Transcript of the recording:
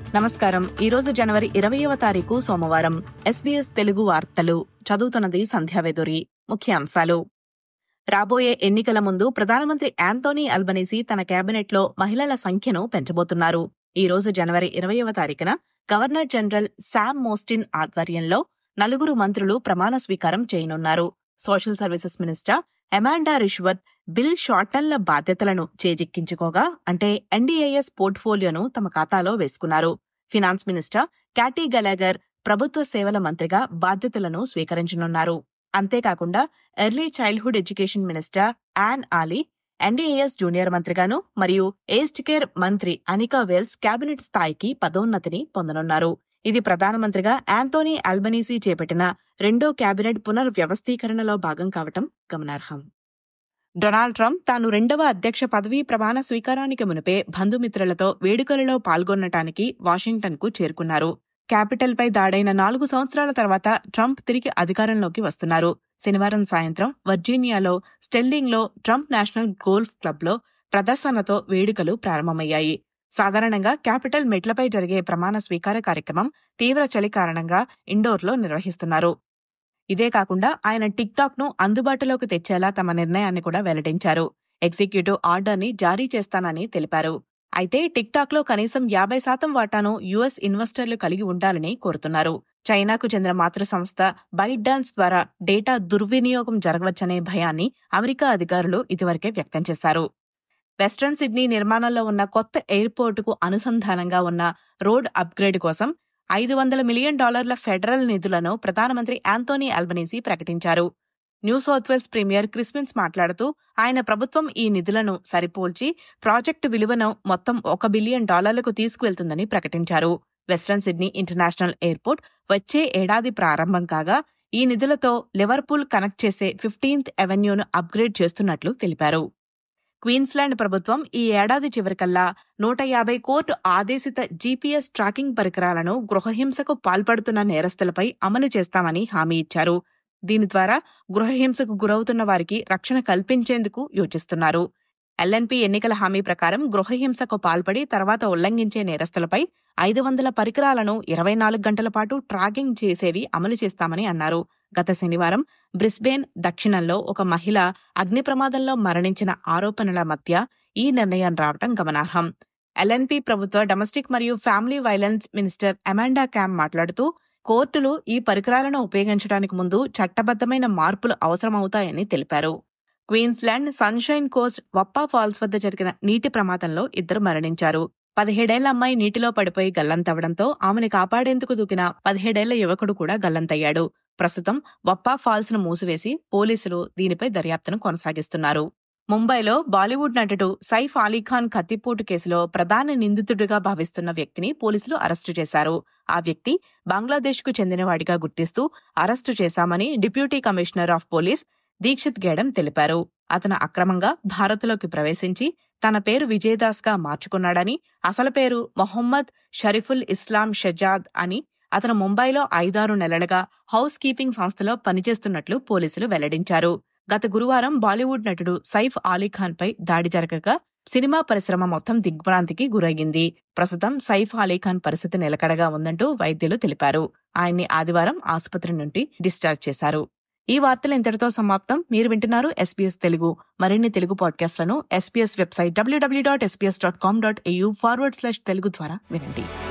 నమస్కారం ఈ రోజు జనవరి ఇరవయవ తారీఖు సోమవారం ఎస్బీఎస్ తెలుగు వార్తలు చదువుతున్నది సంధ్యావేదురి ముఖ్యాంశాలు రాబోయే ఎన్నికల ముందు ప్రధానమంత్రి యాంతోనీ అల్బనీసీ తన కేబినెట్లో మహిళల సంఖ్యను పెంచబోతున్నారు ఈ రోజు జనవరి ఇరవయవ తారీఖున గవర్నర్ జనరల్ శామ్ మోస్టిన్ ఆధ్వర్యంలో నలుగురు మంత్రులు ప్రమాణ స్వీకారం చేయనున్నారు social services minister Amanda Rishworth Bill షార్టన్ల బాధ్యతలను చేజిక్కించుకోగా అంటే ఎన్డీఏఎస్ పోర్ట్ఫోలియోను తమ ఖాతాలో వేసుకున్నారు ఫినాన్స్ మినిస్టర్ క్యాటీ గలాగర్ ప్రభుత్వ సేవల మంత్రిగా బాధ్యతలను స్వీకరించనున్నారు అంతేకాకుండా early childhood education minister Anne Aly ఎన్డీఏఎస్ జూనియర్ మంత్రిగాను మరియు ఏజ్డ్ కేర్ మంత్రి అనికా వెల్స్ కేబినెట్ స్థాయికి పదోన్నతిని పొందనున్నారు ఇది ప్రధానమంత్రిగా యాంతోనీ అల్బనీసీ చేపట్టిన రెండో కేబినెట్ పునర్వ్యవస్థీకరణలో భాగం కావటం గమనార్హం డొనాల్డ్ ట్రంప్ తాను రెండవ అధ్యక్ష పదవీ ప్రమాణ స్వీకారానికి మునిపే బంధుమిత్రులతో వేడుకలలో పాల్గొనటానికి వాషింగ్టన్కు చేరుకున్నారు క్యాపిటల్ పై దాడైన నాలుగు సంవత్సరాల తర్వాత ట్రంప్ తిరిగి అధికారంలోకి వస్తున్నారు శనివారం సాయంత్రం వర్జీనియాలో స్టెల్లింగ్లో ట్రంప్ నేషనల్ గోల్ఫ్ క్లబ్లో ప్రదర్శనతో వేడుకలు ప్రారంభమయ్యాయి సాధారణంగా క్యాపిటల్ మెట్లపై జరిగే ప్రమాణ స్వీకార కార్యక్రమం తీవ్ర చలి కారణంగా ఇండోర్లో నిర్వహిస్తున్నారు ఇదే కాకుండా ఆయన టిక్ టాక్ ను అందుబాటులోకి తెచ్చేలా తమ నిర్ణయాన్ని కూడా వెల్లడించారు ఎగ్జిక్యూటివ్ ఆర్డర్ ని జారీ చేస్తానని తెలిపారు అయితే టిక్ టాక్ లో కనీసం యాభై శాతం వాటాను యుఎస్ ఇన్వెస్టర్లు కలిగి ఉండాలని కోరుతున్నారు చైనాకు చెందిన మాతృ సంస్థ బైట్ డాన్స్ ద్వారా డేటా దుర్వినియోగం జరగవచ్చనే భయాన్ని అమెరికా అధికారులు ఇదివరకే వ్యక్తం చేశారు వెస్ట్రన్ సిడ్నీ నిర్మాణంలో ఉన్న కొత్త ఎయిర్పోర్టుకు అనుసంధానంగా ఉన్న రోడ్ అప్గ్రేడ్ కోసం ఐదు వందల మిలియన్ డాలర్ల ఫెడరల్ నిధులను ప్రధానమంత్రి యాంతోనీ అల్బనీసీ ప్రకటించారు New South Wales premier Chris Minns మాట్లాడుతూ ఆయన ప్రభుత్వం ఈ నిధులను సరిపోల్చి ప్రాజెక్టు విలువను మొత్తం ఒక బిలియన్ డాలర్లకు తీసుకువెళ్తుందని ప్రకటించారు వెస్ట్రన్ సిడ్నీ ఇంటర్నేషనల్ ఎయిర్పోర్ట్ వచ్చే ఏడాది ప్రారంభం కాగా ఈ నిధులతో లివర్పూల్ కనెక్ట్ చేసే ఫిఫ్టీన్త్ అవెన్యూను అప్గ్రేడ్ చేస్తున్నట్లు తెలిపారు క్వీన్స్లాండ్ ప్రభుత్వం ఈ ఏడాది చివరికల్లా నూట యాభై కోర్టు ఆదేశిత జీపీఎస్ ట్రాకింగ్ పరికరాలను గృహహింసకు పాల్పడుతున్న నేరస్తులపై అమలు చేస్తామని హామీ ఇచ్చారు దీని ద్వారా గృహహింసకు గురవుతున్న వారికి రక్షణ కల్పించేందుకు యోచిస్తున్నారు ఎల్ఎన్పి ఎన్నికల హామీ ప్రకారం గృహహింసకు పాల్పడి తర్వాత ఉల్లంఘించే నేరస్తులపై ఐదు వందల పరికరాలను ఇరవై నాలుగు గంటల పాటు ట్రాకింగ్ చేసేవి అమలు చేస్తామని అన్నారు గత శనివారం బ్రిస్బేన్ దక్షిణంలో ఒక మహిళ అగ్ని ప్రమాదంలో మరణించిన ఆరోపణల మధ్య ఈ నిర్ణయం రావటం గమనార్హం ఎల్ఎన్పి ప్రభుత్వ డొమెస్టిక్ మరియు family violence minister Amanda Camm మాట్లాడుతూ కోర్టులు ఈ పరికరాలను ఉపయోగించడానికి ముందు చట్టబద్దమైన మార్పులు అవసరమవుతాయని తెలిపారు Queensland Sunshine Coast Wappa Falls వద్ద జరిగిన నీటి ప్రమాదంలో ఇద్దరు మరణించారు పదిహేడేళ్ల అమ్మాయి నీటిలో పడిపోయి గల్లంతవడంతో ఆమెను కాపాడేందుకు దూకిన పదిహేడేళ్ల యువకుడు కూడా గల్లంతయ్యాడు ప్రస్తుతం వప్పా ఫాల్స్ ను మూసివేసి పోలీసులు దీనిపై దర్యాప్తును కొనసాగిస్తున్నారు ముంబైలో బాలీవుడ్ నటుడు సైఫ్ అలీఖాన్ కత్తిపోటు కేసులో ప్రధాన నిందితుడిగా భావిస్తున్న వ్యక్తిని పోలీసులు అరెస్టు చేశారు ఆ వ్యక్తి బంగ్లాదేశ్కు చెందినవాడిగా గుర్తిస్తూ అరెస్టు చేశామని deputy commissioner of police Dixit Gedam తెలిపారు అతను అక్రమంగా భారత్లోకి ప్రవేశించి తన పేరు విజయదాస్ గా మార్చుకున్నాడని అసలు పేరు మొహమ్మద్ షరీఫుల్ ఇస్లాం షజాద్ అని అతను ముంబైలో ఐదారు నెలలుగా హౌస్ కీపింగ్ సంస్థలో పనిచేస్తున్నట్లు పోలీసులు వెల్లడించారు గత గురువారం బాలీవుడ్ నటుడు సైఫ్ అలీఖాన్ పై దాడి జరగగా సినిమా పరిశ్రమ మొత్తం దిగ్భ్రాంతికి గురయ్యింది ప్రస్తుతం సైఫ్ అలీఖాన్ పరిస్థితి నిలకడగా ఉందంటూ వైద్యులు తెలిపారు ఆయన్ని ఆదివారం ఆసుపత్రి నుండి డిశ్చార్జ్ చేశారు ఈ వార్తలు ఇంతటితో సమాప్తం మీరు వింటున్నారు ఎస్పీఎస్ తెలుగు మరిన్ని తెలుగు పాడ్కాస్ట్లను SBS website WW dot SBS dot com dot AU forward slash Telugu ద్వారా వినండి